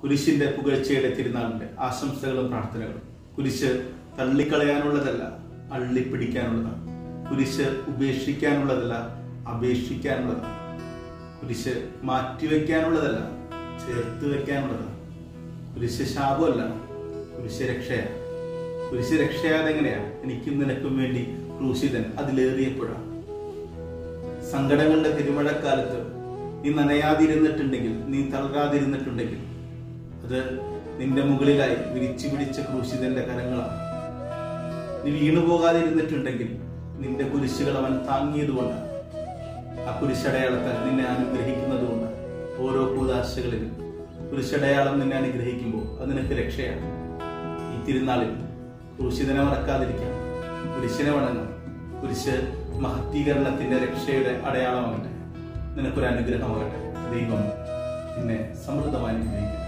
കുരിശിന്റെ പുകഴ്ചയുടെ തിരുനാളിന്റെ ആശംസകളും പ്രാർത്ഥനകളും കുരിശ് തള്ളിക്കളയാനുള്ളതല്ല അള്ളിപ്പിടിക്കാനുള്ളതാണ് കുരിശ് ഉപേക്ഷിക്കാനുള്ളതല്ല അപേക്ഷിക്കാനുള്ളതാണ് കുരിശ് മാറ്റിവെക്കാനുള്ളതല്ല ചേർത്ത് വെക്കാനുള്ളതാണ് കുരിശ് ശാപമല്ല കുരിശ് രക്ഷയാണ് കുരിശ് രക്ഷയാതെങ്ങനെയാ എനിക്കും നിനക്കും വേണ്ടി ക്രൂശിതൻ അതിലേറിയപ്പോഴാണ് സങ്കടങ്ങളുടെ തിരുമഴക്കാലത്ത് നീ നനയാതിരുന്നിട്ടുണ്ടെങ്കിൽ നീ തളരാതിരുന്നിട്ടുണ്ടെങ്കിൽ അത് നിന്റെ മുകളിലായി വിരിച്ചു പിടിച്ച ക്രൂശിതന്റെ കരങ്ങളാണ് നീ വീണു പോകാതിരുന്നിട്ടുണ്ടെങ്കിൽ നിന്റെ കുരിശുകൾ അവൻ താങ്ങിയതുകൊണ്ടാണ് ആ കുരിശടയാളത്താൽ നിന്നെ അനുഗ്രഹിക്കുന്നത് കൊണ്ട് ഓരോ കൂതാശകളിലും കുരിശടയാളം നിന്നെ അനുഗ്രഹിക്കുമ്പോൾ അത് നിനക്ക് രക്ഷയാണ് ഈ തിരുനാളിൽ ക്രൂശിതനെ മറക്കാതിരിക്കാം കുരിശിനെ വണങ്ങാം കുരിശ് മഹത്തീകരണത്തിന്റെ രക്ഷയുടെ അടയാളമാകട്ടെ നിനക്കൊരു അനുഗ്രഹമാകട്ടെ ദൈവം നിന്നെ സമൃദ്ധമായി അനുഗ്രഹിക്കും